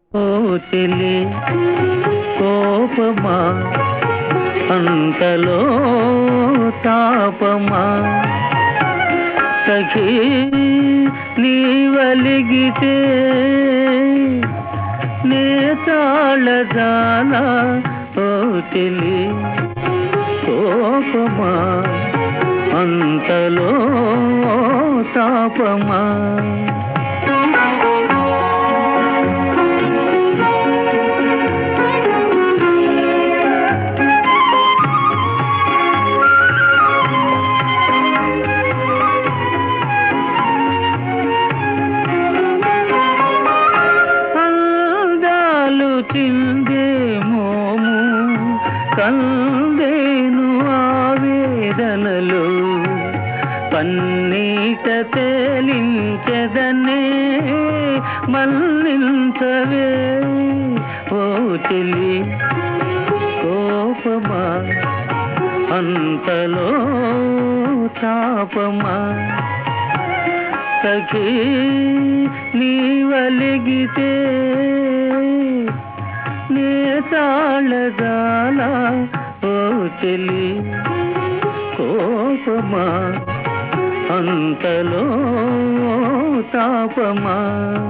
ఓ చెలి కోపమా అంతలో తాపమా సఖీ నీవలిగితే నే తాళదానా ఓ చెలి కోపమా అంతలో తాపమా అందాలు చిందే మోము కందేను ఆవేదనలు పన్నీట తేలించదనే మల్లించవే ఓ చెలి కోపమా అంతలో తాపమా సఖీ నీవలిగితే నే తాళదాల ఓ చెలి కోపమా అంతలో తాపమా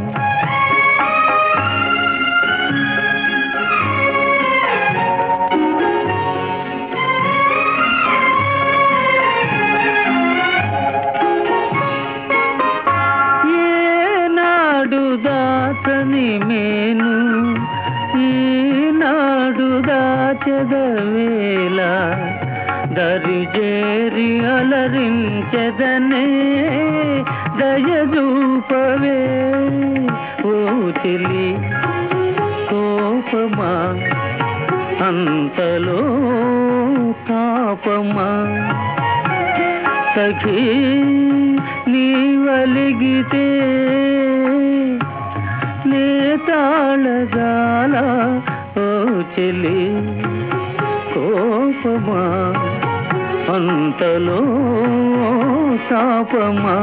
ఏనాడు దాతని మేను ఈనాడు దాచెదవేళ దరిజేరి అలరించెదనే దయదూపవే ఓ చెలి కోపమా అంతలో తాపమా సఖీ నీవలిగితే నే తాళగాల ఓ చెలి కోపమా అంతలో తాపమా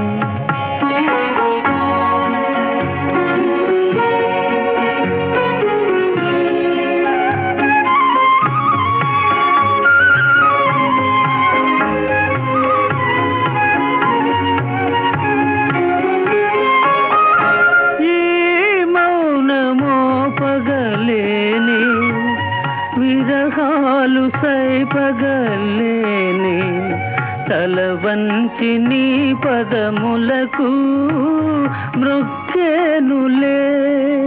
ఈ మౌనమో పగలేని విరహాలు సైపగలేని తల వంచి నీ పదములకు మృక్కేనులే